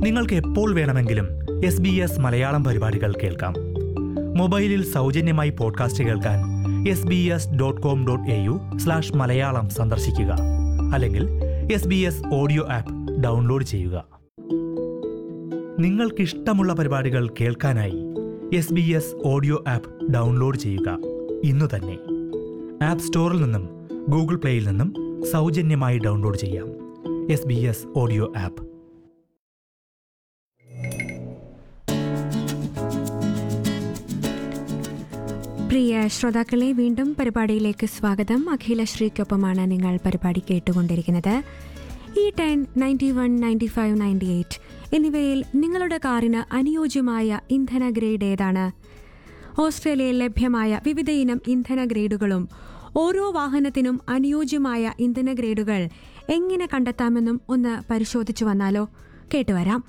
നിങ്ങൾക്ക് എപ്പോൾ വേണമെങ്കിലും എസ് ബി എസ് മലയാളം പരിപാടികൾ കേൾക്കാം മൊബൈലിൽ സൗജന്യമായി പോഡ്കാസ്റ്റ് കേൾക്കാൻ S B S dot com dot A U slash Malayalam സന്ദർശിക്കുക അല്ലെങ്കിൽ S B S audio app download ചെയ്യുക നിങ്ങൾക്കിഷ്ടമുള്ള പരിപാടികൾ കേൾക്കാനായി S B S audio app download ചെയ്യുക ഇന്നു തന്നെ ആപ്പ് സ്റ്റോറിൽ നിന്നും ഗൂഗിൾ പ്ലേയിൽ നിന്നും സൗജന്യമായി ഡൗൺലോഡ് ചെയ്യാം S B S audio app പ്രിയ ശ്രോതാക്കളെ വീണ്ടും പരിപാടിയിലേക്ക് സ്വാഗതം അഖിലശ്രീക്കൊപ്പമാണ് നിങ്ങൾ പരിപാടി കേട്ടുകൊണ്ടിരിക്കുന്നത് E ten ninety one ninety five ninety eight എന്നിവയിൽ നിങ്ങളുടെ കാറിന് അനുയോജ്യമായ ഇന്ധന ഗ്രേഡ് ഏതാണ് ഓസ്ട്രേലിയയിൽ ലഭ്യമായ വിവിധ ഇനം ഇന്ധന ഗ്രേഡുകളും ഓരോ വാഹനത്തിനും അനുയോജ്യമായ ഇന്ധന ഗ്രേഡുകൾ എങ്ങനെ കണ്ടെത്താമെന്നും ഒന്ന് പരിശോധിച്ചു വന്നാലോ കേട്ടുവരാം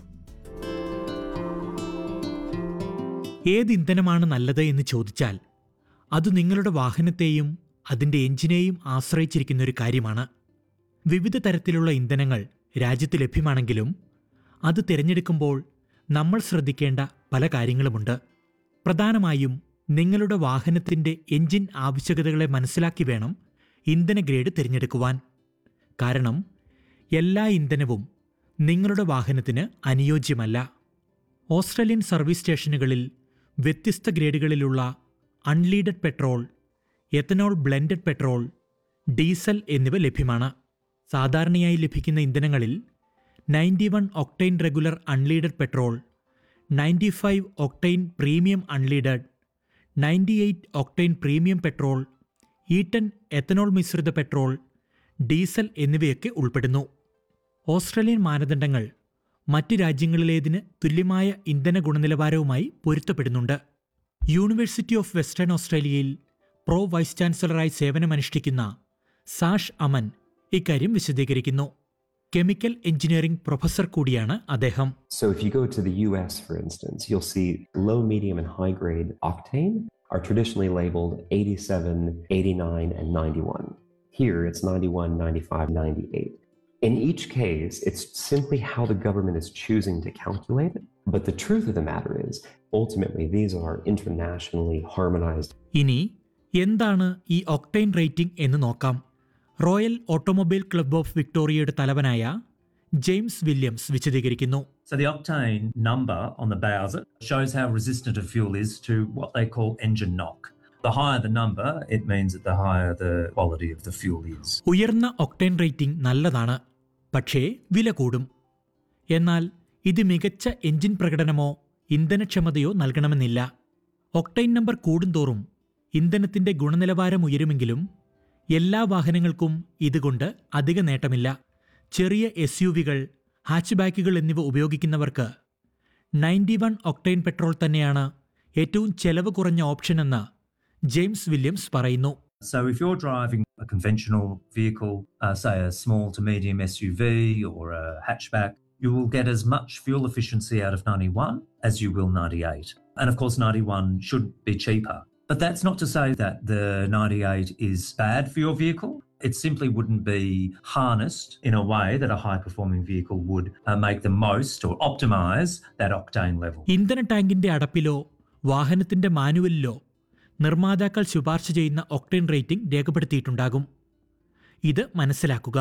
ഏത് ഇന്ധനമാണ് നല്ലത് എന്ന് ചോദിച്ചാൽ അത് നിങ്ങളുടെ വാഹനത്തെയും അതിൻ്റെ എഞ്ചിനെയും ആശ്രയിച്ചിരിക്കുന്ന ഒരു കാര്യമാണ് വിവിധ തരത്തിലുള്ള ഇന്ധനങ്ങൾ രാജ്യത്ത് ലഭ്യമാണെങ്കിലും അത് തിരഞ്ഞെടുക്കുമ്പോൾ നമ്മൾ ശ്രദ്ധിക്കേണ്ട പല കാര്യങ്ങളുമുണ്ട് പ്രധാനമായും നിങ്ങളുടെ വാഹനത്തിൻ്റെ എഞ്ചിൻ ആവശ്യകതകളെ മനസ്സിലാക്കി വേണം ഇന്ധന ഗ്രേഡ് തിരഞ്ഞെടുക്കുവാൻ കാരണം എല്ലാ ഇന്ധനവും നിങ്ങളുടെ വാഹനത്തിന് അനുയോജ്യമല്ല ഓസ്ട്രേലിയൻ സർവീസ് സ്റ്റേഷനുകളിൽ വ്യത്യസ്ത ഗ്രേഡുകളിലുള്ള unleaded petrol ethanol blended petrol diesel എന്നിവ ലഭ്യമാണ് സാധാരണയായി ലഭിക്കുന്ന ഇന്ധനങ്ങളിൽ ninety one octane regular unleaded petrol ninety five octane premium unleaded ninety eight octane premium petrol E ten ethanol മിശ്രിത പെട്രോൾ ഡീസൽ എന്നിവയൊക്കെ ഉൾപ്പെടുന്നു ഓസ്ട്രേലിയൻ മാനദണ്ഡങ്ങൾ മറ്റ് രാജ്യങ്ങളിലേതിന് തുല്യമായ ഇന്ധന ഗുണനിലവാരവുമായി പൊരുത്തപ്പെടുന്നുണ്ട് യൂണിവേഴ്സിറ്റി ഓഫ് വെസ്റ്റേൺ ഓസ്ട്രേലിയയിൽ പ്രോ വൈസ് ചാൻസലറായി സേവനമനുഷ്ഠിക്കുന്ന സാഷ് അമൻ ഇക്കാര്യം വിശദീകരിക്കുന്നു കെമിക്കൽ എഞ്ചിനീയറിംഗ് പ്രൊഫസർ കൂടിയാണ് അദ്ദേഹം So if you go to the US, for instance, you'll see low, medium, and high grade octane are traditionally labeled 87, 89, and 91. Here it's 91, 95, 98. In each case, it's simply how the government is choosing to calculate it. But the truth of the matter is, ultimately, these are internationally harmonized ഇനി എന്താണ് ഈ octane rating എന്ന് നോക്കാം Royal Automobile Club of വിക്ടോറിയയുടെ തലവനായ James Williams വിശദീകരിക്കുന്നു So the octane number on the Bowser shows how resistant a fuel is to what they call engine knock. The higher the number, it means that the higher the quality of the fuel is. ഉയർന്ന octane rating നല്ലതാണ് പക്ഷേ വില കൂടും എന്നാൽ ഇത് മികച്ച engine പ്രകടനമോ ഇന്ധനക്ഷമതയോ നൽകണമെന്നില്ല ഒക്ടൈൻ നമ്പർ കൂടുന്തോറും ഇന്ധനത്തിന്റെ ഗുണനിലവാരം ഉയരുമെങ്കിലും എല്ലാ വാഹനങ്ങൾക്കും ഇതുകൊണ്ട് അധിക നേട്ടമില്ല ചെറിയ എസ് യു വികൾ ഹാച്ച് ബാക്കുകൾ എന്നിവ ഉപയോഗിക്കുന്നവർക്ക് നയൻറ്റി വൺ ഒക്ടൈൻ പെട്രോൾ തന്നെയാണ് ഏറ്റവും ചെലവ് കുറഞ്ഞ ഓപ്ഷനെന്ന് ജെയിംസ് വില്യംസ് പറയുന്നു So if you're driving a conventional vehicle, uh, say a small to medium SUV or a hatchback, you will get as much fuel efficiency out of 91 as you will 98. And of course, 91 should be cheaper. But that's not to say that the 98 is bad for your vehicle. It simply wouldn't be harnessed in a way that a high performing vehicle would uh, make the most or optimize that octane level. ഇന്ധന ടാങ്കിന്റെ അടപ്പിലോ വാഹനത്തിന്റെ മാനുവലിലോ നിർമ്മാതാക്കൾ ശുപാർശ ചെയ്യുന്ന octane rating രേഖപ്പെടുത്തിയിട്ടുണ്ടാകും ഇത് മനസ്സിലാക്കുക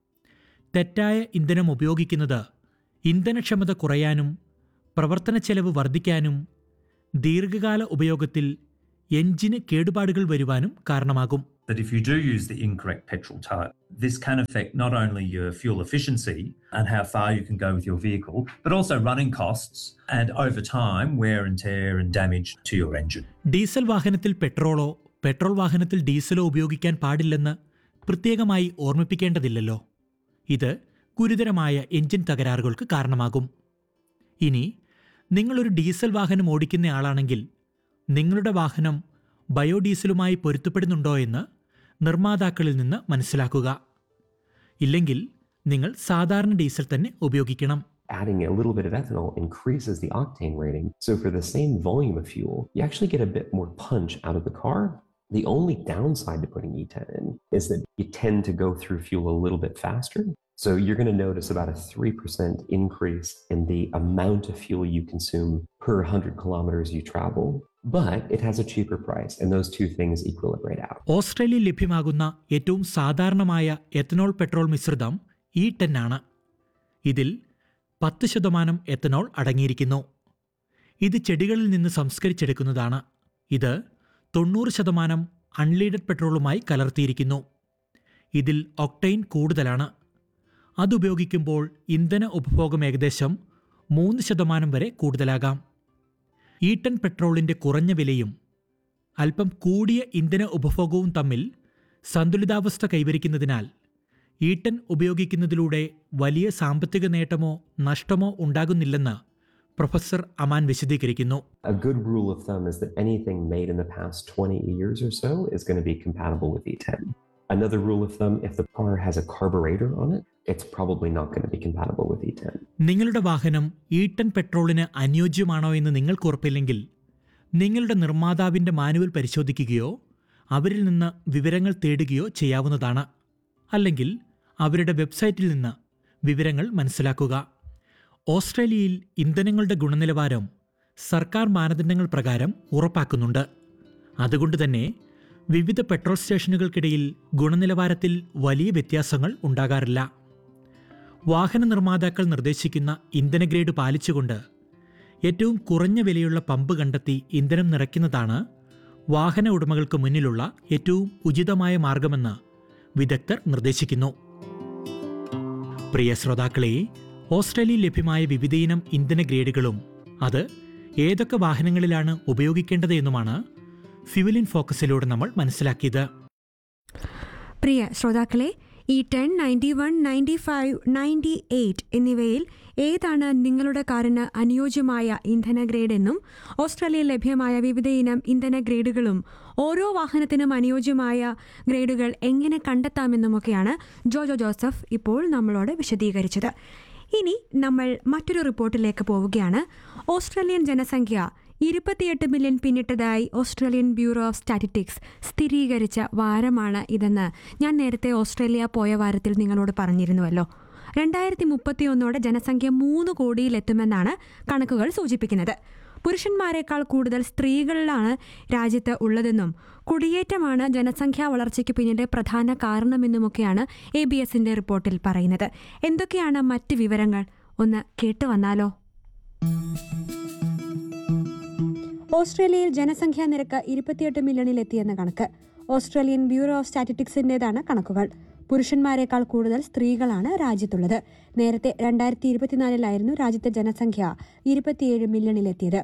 തെറ്റായ ഇന്ധനം ഉപയോഗിക്കുന്നത് ഇന്ധനക്ഷമത കുറയാനും പ്രവർത്തന ചെലവ് വർദ്ധിക്കാനും ദീർഘകാല ഉപയോഗത്തിൽ എഞ്ചിന് കേടുപാടുകൾ വരുവാനും കാരണമാകും that if you do use the incorrect petrol type, this can affect not only your fuel efficiency and how far you can go with your vehicle, but also running costs and over time wear and tear and damage to your engine. Diesel വാഹനത്തിൽ പെട്രോളോ petrol വാഹനത്തിൽ ഡീസലോ ഉപയോഗിക്കാൻ പാടില്ലെന്ന് പ്രത്യേകമായി ഓർമ്മിപ്പിക്കേണ്ടതില്ലല്ലോ ഇത് ഗുരുതരമായ engine തകരാറുകൾക്ക് കാരണമാകും ഇനി നിങ്ങളൊരു ഡീസൽ വാഹനം ഓടിക്കുന്നയാളാണെങ്കിൽ നിങ്ങളുടെ വാഹനം ബയോഡീസലുമായി പൊരുത്തപ്പെടുന്നുണ്ടോ എന്ന് നിർമ്മാതാക്കളിൽ നിന്ന് മനസ്സിലാക്കുക ഇല്ലെങ്കിൽ നിങ്ങൾ സാധാരണ ഡീസൽ തന്നെ ഉപയോഗിക്കണം adding a little bit of ethanol increases the octane rating. So for the same volume of fuel, you actually get a bit more punch out of the car. The only downside to putting E10 in is that you tend to go through fuel a little bit faster. So you're going to notice about a 3% increase in the amount of fuel you consume per 100 kilometers you travel, but it has a cheaper price, and those two things equilibrate out. ഓസ്ട്രേലിയയിൽ ലഭ്യമാകുന്ന ഏറ്റവും സാധാരണമായ ethanol petrol മിശ്രിതം E ten ആണ് ഇതിൽ പത്ത് ശതമാനം ethanol അടങ്ങിയിരിക്കുന്നു ഇത് ചെടികളിൽ നിന്ന് സംസ്കരിച്ചെടുക്കുന്നതാണ് ഇത് തൊണ്ണൂറ് ശതമാനം അൺലീഡഡ് പെട്രോളുമായി കലർത്തിയിരിക്കുന്നു ഇതിൽ ഒക്ടൈൻ കൂടുതലാണ് അതുപയോഗിക്കുമ്പോൾ ഇന്ധന ഉപഭോഗം ഏകദേശം മൂന്ന് ശതമാനം വരെ കൂടുതലാകാം ഈ ടൺ പെട്രോളിൻ്റെ കുറഞ്ഞ വിലയും അല്പം കൂടിയ ഇന്ധന ഉപഭോഗവും തമ്മിൽ സന്തുലിതാവസ്ഥ കൈവരിക്കുന്നതിനാൽ ഈട്ടൻ ഉപയോഗിക്കുന്നതിലൂടെ വലിയ സാമ്പത്തിക നേട്ടമോ നഷ്ടമോ ഉണ്ടാകുന്നില്ലെന്ന് പ്രൊഫസർ അമാൻ വിശദീകരിക്കുന്നു A good rule of thumb is that anything made in the past 20 years or so is going to be compatible with E10. Another rule of thumb if the car has a carburetor on it, it's probably not going to be compatible with E10. നിങ്ങളുടെ വാഹനം ഈട്ടൻ പെട്രോളിന് അനുയോജ്യമാണോ എന്ന് നിങ്ങൾക്ക് ഉറപ്പില്ലെങ്കിൽ നിങ്ങളുടെ നിർമ്മാതാവിൻ്റെ manual പരിശോധിക്കുകയോ അവരിൽ നിന്ന് വിവരങ്ങൾ തേടുകയോ ചെയ്യാവുന്നതാണ് അല്ലെങ്കിൽ അവരുടെ വെബ്സൈറ്റിൽ നിന്ന് വിവരങ്ങൾ മനസ്സിലാക്കുക ഓസ്ട്രേലിയയിൽ ഇന്ധനങ്ങളുടെ ഗുണനിലവാരം സർക്കാർ മാനദണ്ഡങ്ങൾ പ്രകാരം ഉറപ്പാക്കുന്നുണ്ട് അതുകൊണ്ട് തന്നെ വിവിധ പെട്രോൾ സ്റ്റേഷനുകൾക്കിടയിൽ ഗുണനിലവാരത്തിൽ വലിയ വ്യത്യാസങ്ങൾ ഉണ്ടാകാറില്ല വാഹന നിർമ്മാതാക്കൾ നിർദ്ദേശിക്കുന്ന ഇന്ധന ഗ്രേഡ് പാലിച്ചുകൊണ്ട് ഏറ്റവും കുറഞ്ഞ വിലയുള്ള പമ്പ് കണ്ടെത്തി ഇന്ധനം നിറയ്ക്കുന്നതാണ് വാഹന ഉടമകൾക്ക് മുന്നിലുള്ള ഏറ്റവും ഉചിതമായ മാർഗമെന്ന് വിദഗ്ധർ നിർദ്ദേശിക്കുന്നു പ്രിയ ശ്രോതാക്കളെ ഓസ്ട്രേലിയയിൽ ലഭ്യമായ വിവിധയിനം ഇന്ധന ഗ്രേഡുകളും അത് ഏതൊക്കെ വാഹനങ്ങളിലാണ് ഉപയോഗിക്കേണ്ടത് എന്നുമാണ് ഫ്യുവലിൻ ഫോക്കസിലൂടെ നമ്മൾ മനസ്സിലാക്കിയത് പ്രിയ ശ്രോതാക്കളെ E ten ninety one ninety five ninety eight എന്നിവയിൽ ഏതാണ് നിങ്ങളുടെ കാറിന് അനുയോജ്യമായ ഇന്ധന ഗ്രേഡ് എന്നും ഓസ്ട്രേലിയയിൽ ലഭ്യമായ വിവിധ ഇനം ഇന്ധന ഗ്രേഡുകളും ഓരോ വാഹനത്തിനും അനുയോജ്യമായ ഗ്രേഡുകൾ എങ്ങനെ കണ്ടെത്താമെന്നുമൊക്കെയാണ് ജോജോ ജോസഫ് ഇപ്പോൾ നമ്മളോട് വിശദീകരിച്ചത് ഇനി നമ്മൾ മറ്റൊരു റിപ്പോർട്ടിലേക്ക് പോവുകയാണ് ഓസ്ട്രേലിയൻ ജനസംഖ്യ ഇരുപത്തിയെട്ട് മില്യൺ പിന്നിട്ടതായി ഓസ്ട്രേലിയൻ ബ്യൂറോ ഓഫ് സ്റ്റാറ്റിസ്റ്റിക്സ് സ്ഥിരീകരിച്ച വാരമാണ് ഇതെന്ന് ഞാൻ നേരത്തെ ഓസ്ട്രേലിയ പോയ വാരത്തിൽ നിങ്ങളോട് പറഞ്ഞിരുന്നുവല്ലോ രണ്ടായിരത്തി മുപ്പത്തിയൊന്നോടെ ജനസംഖ്യ മൂന്ന് കോടിയിലെത്തുമെന്നാണ് കണക്കുകൾ സൂചിപ്പിക്കുന്നത് പുരുഷന്മാരെക്കാൾ കൂടുതൽ സ്ത്രീകളിലാണ് രാജ്യത്ത് ഉള്ളതെന്നും കുടിയേറ്റമാണ് ജനസംഖ്യാ വളർച്ചയ്ക്ക് പിന്നിലെ പ്രധാന കാരണമെന്നുമൊക്കെയാണ് എ ബി എസിന്റെ റിപ്പോർട്ടിൽ പറയുന്നത് എന്തൊക്കെയാണ് മറ്റ് വിവരങ്ങൾ ഒന്ന് കേട്ടു വന്നാലോ ഓസ്ട്രേലിയയിൽ ജനസംഖ്യാ നിരക്ക് ഇരുപത്തിയെട്ട് മില്യണിലെത്തിയെന്ന കണക്ക് ഓസ്ട്രേലിയൻ ബ്യൂറോ ഓഫ് സ്റ്റാറ്റിസ്റ്റിക്സിന്റേതാണ് കണക്കുകൾ പുരുഷന്മാരെക്കാൾ കൂടുതൽ സ്ത്രീകളാണ് രാജ്യത്തുള്ളത് നേരത്തെ രണ്ടായിരത്തി ഇരുപത്തിനാലിലായിരുന്നു രാജ്യത്തെ ജനസംഖ്യ ഇരുപത്തിയേഴ് മില്യണിലെത്തിയത്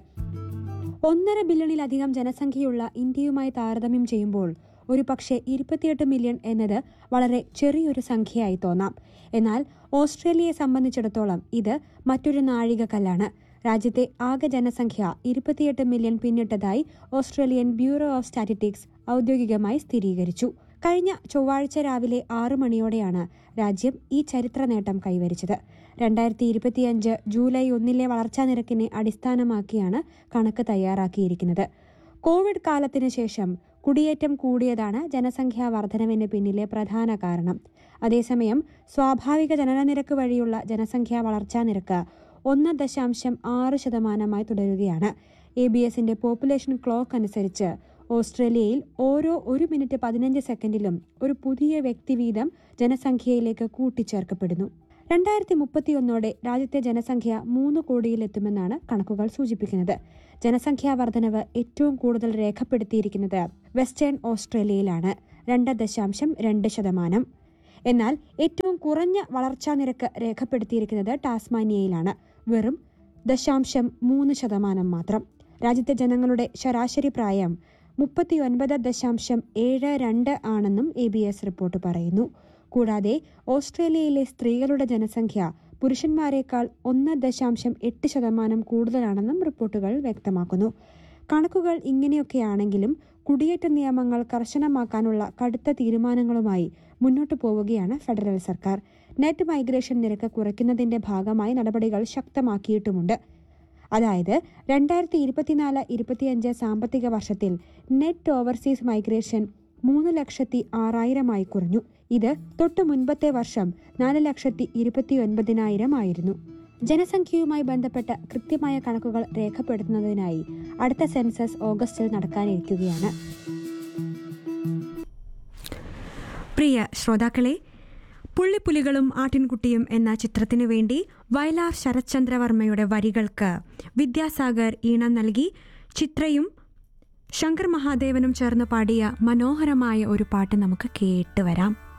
ഒന്നര ബില്യണിലധികം ജനസംഖ്യയുള്ള ഇന്ത്യയുമായി താരതമ്യം ചെയ്യുമ്പോൾ ഒരു പക്ഷേ ഇരുപത്തിയെട്ട് മില്യൺ എന്നത് വളരെ ചെറിയൊരു സംഖ്യയായി തോന്നാം എന്നാൽ ഓസ്ട്രേലിയയെ സംബന്ധിച്ചിടത്തോളം ഇത് മറ്റൊരു നാഴികക്കല്ലാണ് രാജ്യത്തെ ആകെ ജനസംഖ്യ ഇരുപത്തിയെട്ട് മില്യൺ പിന്നിട്ടതായി ഓസ്ട്രേലിയൻ ബ്യൂറോ ഓഫ് സ്റ്റാറ്റിസ്റ്റിക്സ് ഔദ്യോഗികമായി സ്ഥിരീകരിച്ചു കഴിഞ്ഞ ചൊവ്വാഴ്ച രാവിലെ ആറു മണിയോടെയാണ് രാജ്യം ഈ ചരിത്ര നേട്ടം കൈവരിച്ചത് രണ്ടായിരത്തി ഇരുപത്തിയഞ്ച് ജൂലൈ ഒന്നിലെ വളർച്ചാ നിരക്കിനെ അടിസ്ഥാനമാക്കിയാണ് കണക്ക് തയ്യാറാക്കിയിരിക്കുന്നത് കോവിഡ് കാലത്തിന് ശേഷം കുടിയേറ്റം കൂടിയതാണ് ജനസംഖ്യാ വർധനവിന് പിന്നിലെ പ്രധാന കാരണം അതേസമയം സ്വാഭാവിക ജനനനിരക്ക് വഴിയുള്ള ജനസംഖ്യാ വളർച്ചാ നിരക്ക് ഒന്ന് ദശാംശം ആറ് ശതമാനമായി തുടരുകയാണ് എ ബി എസിന്റെ പോപ്പുലേഷൻ ക്ലോക്ക് അനുസരിച്ച് ഓസ്ട്രേലിയയിൽ ഓരോ ഒരു മിനിറ്റ് പതിനഞ്ച് സെക്കൻഡിലും ഒരു പുതിയ വ്യക്തി വീതം ജനസംഖ്യയിലേക്ക് കൂട്ടിച്ചേർക്കപ്പെടുന്നു രണ്ടായിരത്തി മുപ്പത്തിയൊന്നോടെ രാജ്യത്തെ ജനസംഖ്യ മൂന്ന് കോടിയിലെത്തുമെന്നാണ് കണക്കുകൾ സൂചിപ്പിക്കുന്നത് ജനസംഖ്യാ വർധനവ് ഏറ്റവും കൂടുതൽ രേഖപ്പെടുത്തിയിരിക്കുന്നത് വെസ്റ്റേൺ ഓസ്ട്രേലിയയിലാണ് രണ്ട് ദശാംശം രണ്ട് ശതമാനം എന്നാൽ ഏറ്റവും കുറഞ്ഞ വളർച്ചാ നിരക്ക് രേഖപ്പെടുത്തിയിരിക്കുന്നത് ടാസ്മാനിയയിലാണ് വെറും ദശാംശം മൂന്ന് ശതമാനം മാത്രം രാജ്യത്തെ ജനങ്ങളുടെ ശരാശരി പ്രായം മുപ്പത്തി ഒൻപത് ദശാംശം ഏഴ് രണ്ട് ആണെന്നും എ ബി എസ് റിപ്പോർട്ട് പറയുന്നു കൂടാതെ ഓസ്ട്രേലിയയിലെ സ്ത്രീകളുടെ ജനസംഖ്യ പുരുഷന്മാരെക്കാൾ ഒന്ന് ദശാംശം എട്ട് ശതമാനം കൂടുതലാണെന്നും റിപ്പോർട്ടുകൾ വ്യക്തമാക്കുന്നു കണക്കുകൾ ഇങ്ങനെയൊക്കെയാണെങ്കിലും കുടിയേറ്റ നിയമങ്ങൾ കർശനമാക്കാനുള്ള കടുത്ത തീരുമാനങ്ങളുമായി മുന്നോട്ടു പോവുകയാണ് ഫെഡറൽ സർക്കാർ നെറ്റ് മൈഗ്രേഷൻ നിരക്ക് കുറയ്ക്കുന്നതിന്റെ ഭാഗമായി നടപടികൾ ശക്തമാക്കിയിട്ടുമുണ്ട് അതായത് രണ്ടായിരത്തി ഇരുപത്തിനാല് ഇരുപത്തിയഞ്ച് സാമ്പത്തിക വർഷത്തിൽ നെറ്റ് ഓവർസീസ് മൈഗ്രേഷൻ മൂന്ന് ലക്ഷത്തി ആറായിരമായി കുറഞ്ഞു ഇത് തൊട്ടു മുൻപത്തെ വർഷം നാല് ലക്ഷത്തി ഇരുപത്തി ഒൻപതിനായിരം ആയിരുന്നു ജനസംഖ്യയുമായി ബന്ധപ്പെട്ട കൃത്യമായ കണക്കുകൾ രേഖപ്പെടുത്തുന്നതിനായി അടുത്ത സെൻസസ് ഓഗസ്റ്റിൽ നടക്കാനിരിക്കുകയാണ് പ്രിയ ശ്രോതാക്കളെ പുള്ളിപ്പുലികളും ആട്ടിൻകുട്ടിയും എന്ന ചിത്രത്തിനു വേണ്ടി വയലാർ ശരത്ചന്ദ്രവർമ്മയുടെ വരികൾക്ക് വിദ്യാസാഗർ ഈണം നൽകി ചിത്രയും ശങ്കർ മഹാദേവനും ചേർന്ന് പാടിയ മനോഹരമായ ഒരു പാട്ട് നമുക്ക് കേട്ട് വരാം